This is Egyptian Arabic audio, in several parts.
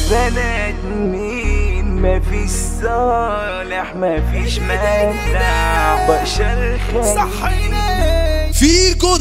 بنات مين مفيش صالح مفيش مدع بشر خاين فيكو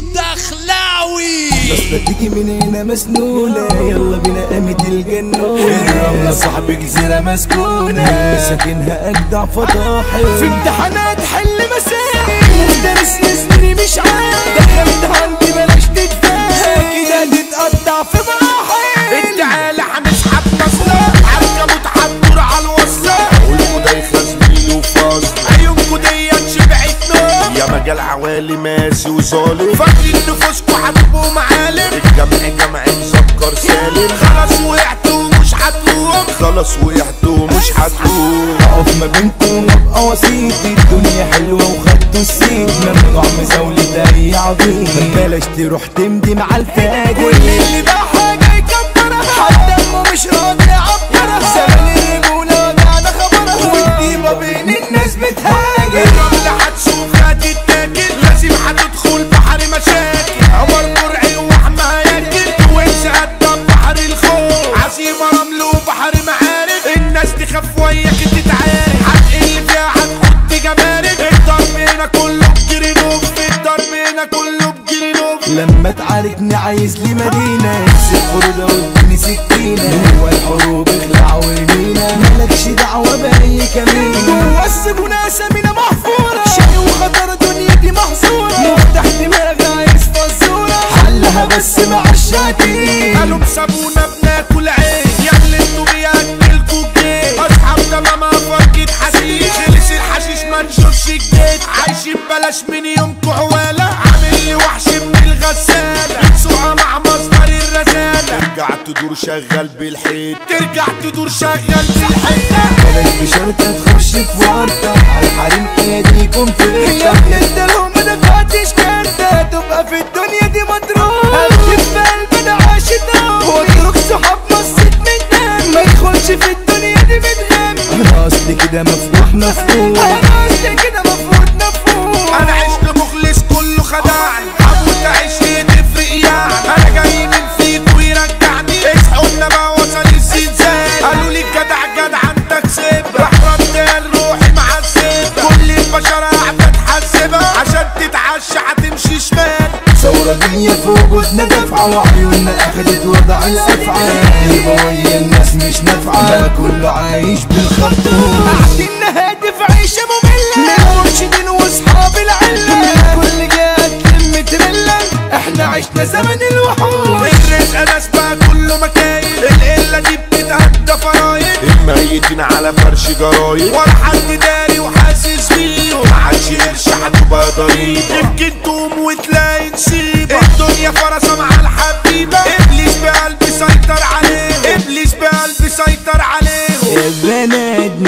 الدخلاوي اصلا تيجي من هنا مسنونة يلا بينا قامت الجنونة الرملة صاحب جزيرة مسكونة ساكنها أجدع فضاحي في امتحانات حل مسائل مدرس يسني مش عارف دخلت عندي بلاش تتفاهم كده تتقطع في مراحل تعالى هنسحب مصلة عركة متحضر على الوصلة قولوا ده يخزني وفاصل عيونكوا ديت شبعت نار يا مجال عوالي ماسي وظالم فاكرين نفوسكوا هتبقوا معالم الجمع جمع مسكر سالم خلاص وقعتوا ومش هتقوم خلاص وقعتوا ومش هتقوم اقف ما بينكم وابقى وسيط الدنيا حلوه وخدتوا السيد ممنوع مزاولة اي عظيم بلاش تروح تمضي مع الفاجر واللي ده حاجه يكبرها حتى امه مش راضي يعبرها زمن الرجوله وجعنا خبرها والديبه بين الناس بتهاجر الرملة هتشوفها تتاكل لازم هتدخل بحر مشاكل عمر مرعي وحمى هياكل وانسى قدام بحر الخوف عزيمة رمل وبحر معارف الناس تخاف وياك تتعارك هتقل فيها هتحط جمارك الضرب هنا كله بجرينوف الضرب هنا كله بجرينوف لما تعاركني عايز لي مدينة امسك خرودة واديني سكينة هو الحروب اخلع ويمينة مالكش دعوة بأي كمينة جوا السجونة سمينة محفورة شقي وخطر دنيتي محظورة مفتاح دماغي عايز فزورة حلها بس مع الشاتين قالوا بسابونا بناكل عيش يا اللي انتوا بياكلكوا الجيش اصحاب تمام فرقة حشيش خلص الحشيش ما نشوفش جديد عايشين بلاش من يومكوا عوالة عامل لي وحش من الغسالة بتسوقها مع مصدر الرسالة ترجع تدور شغال بالحيط ترجع تدور شغال بالحيط بلاش بشرطة تخش في ورطة الحريم ايديكم في يا ابني انت لو ما دفعتش كارتة تبقى في الدنيا دي مضروب هكتب في قلب انا عاشق واترك صحاب نصت من ما يدخلش في الدنيا دي متغم انا اصلي كده مفروض مفروض انا اصلي كده مفروض مفروض انا عشت مخلص كله خدعني هموت اعيش ليه تفرق يعني انا جاي من فيك ويرجعني اصحوا لنا بقى وصل الزلزال قالوا لي جدع جدع انت كسب راح رد روحي مع السيب كل البشر قاعده تحسبها عشان تتعشى هتمشي شمال ثورة دنيا في وجودنا دفعة وعيوننا اخدت وضع الافعال يبقى الناس مش نافعة بقى كله عايش بالخرطوم قاعدين هادف عيشة مملة مرشدين واصحاب العلة كل جهة تلم ترلة احنا عشنا زمن الوحوش الرزق ناس بقى كله مكاين القله دي بتتهدى فرايد الميتين على فرش جرايد ولا حد داري وحاسس بيهم محدش قرش هتبقى ضريبه يمكن تقوم وتلاقي نسيبه الدنيا فرصه مع الحبيبه ابليس بقلبي سيطر عليه ابليس بقلبي سيطر عليهم يا بنات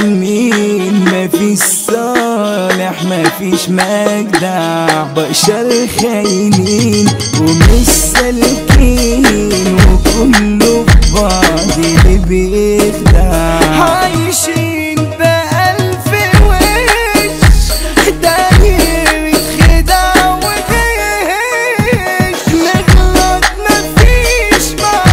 مين مفيش صالح مفيش مجدع بشر خاينين ومش سالكين وكله في بعض اللي بيخدع عايشين بألف وش داير خدع وغش نغلط مفيش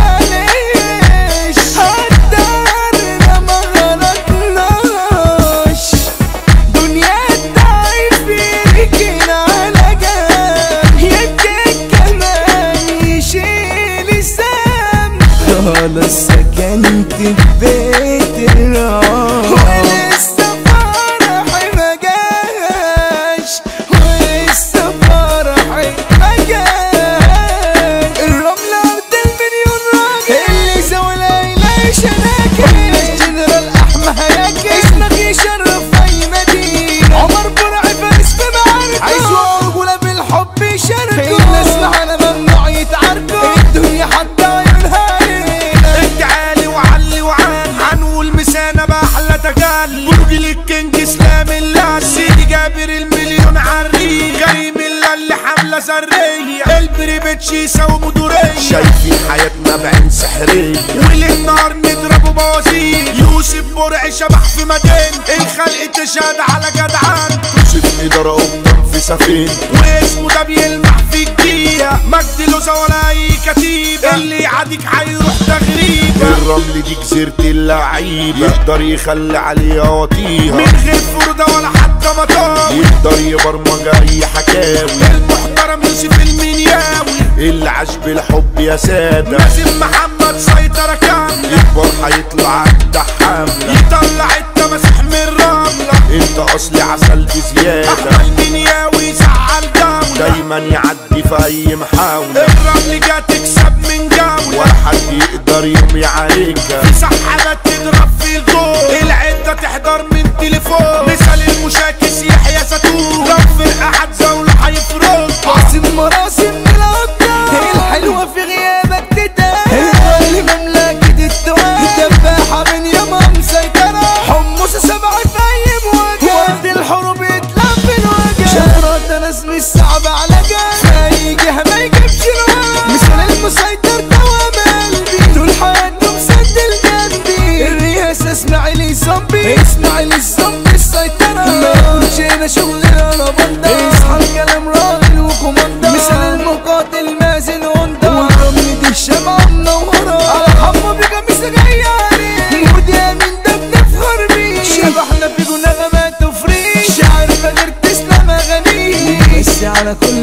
معلش قدرنا ما غلطناش دنيا الضعيف يركن على جنب يبكي كمان يشيل الذنب خلاص سكنت في بيت الرعب ولسه فرحي ما جاش ولسه فرحي ما جاش الرملة أرض المليون راجل اللي زولها يلاقي شناكل الجنرال أحمى هياكل اسمك يشرف أي مدينة عمر برعي فارس في معاركه عايزوا رجولة بالحب يشاركوا الناس معانا ممنوع يتعاركوا الدنيا حتى عيونها علينا انت عالي وعلي وعال هنقول مسانة بأحلى تجلي برج الكينج اسلام الله سيدي جابر المليون عري كريم الله اللي حملة سرية البريبتش يساوي مدورية شايفين حياتنا بعين سحرية وليل نهار نضربه بوازير يوسف برع شبح في مدينة الخلق تشهد على جدعان يوسف إدارة قبطان في في سفينة واسمه ده بيلمح في الدقيقة مجد لوزة ولا أي كتيبة اللي يعاديك هيروح تغريبة الرمل دي جزيرة اللعيبة يقدر يخلي عليها وطيها من غير فردة ولا حتى مطار يقدر يبرمج أي حكاوي المحترم يوسف المنياوي اللي عاش بالحب يا سادة لازم محمد سيطرة كاملة يكبر هيطلع أجدع حملة يطلع التماسيح من الرملة انت اصلي عسل بزيادة احمد منياوي زعل دولة دايما يعدي في اي محاولة الرمل جا تكسب من جولة ولا حد يقدر يوم يعاركها في سحابات تضرب في الجول العدة تحضر من تليفون مثال المشاكس يحيى زيتون لو فرقة هتزاوله هيفرق عاصم مراسم من الأبطال الحلوة في غيابك تتاهل الغالي مملكة التوال دباحة من يومها مسيطرة حمص سبعة في أي مواجهة وقت الحروب يتلف الوجه شفرات ده ناس مش صعبة على جال في أي جهة ما يجيبش الوقت مثال المسيطر دوام قلبي طول حياته مسجل جنبي الرئاسة اسماعيل الزومبي اسماعيل الزومبي السيطرة ما يكونش هنا شغل انا بندر اصحى الكلام راجل وكوماندا مثل المقاتل مازن هوندا والرمل دي الشمعة منورة على حمو بقميص جاية عليه مودي امين ده بنفخر بيه شبحنا في نغمات وفريش شعر فجر تسلم اغانيه بس على كل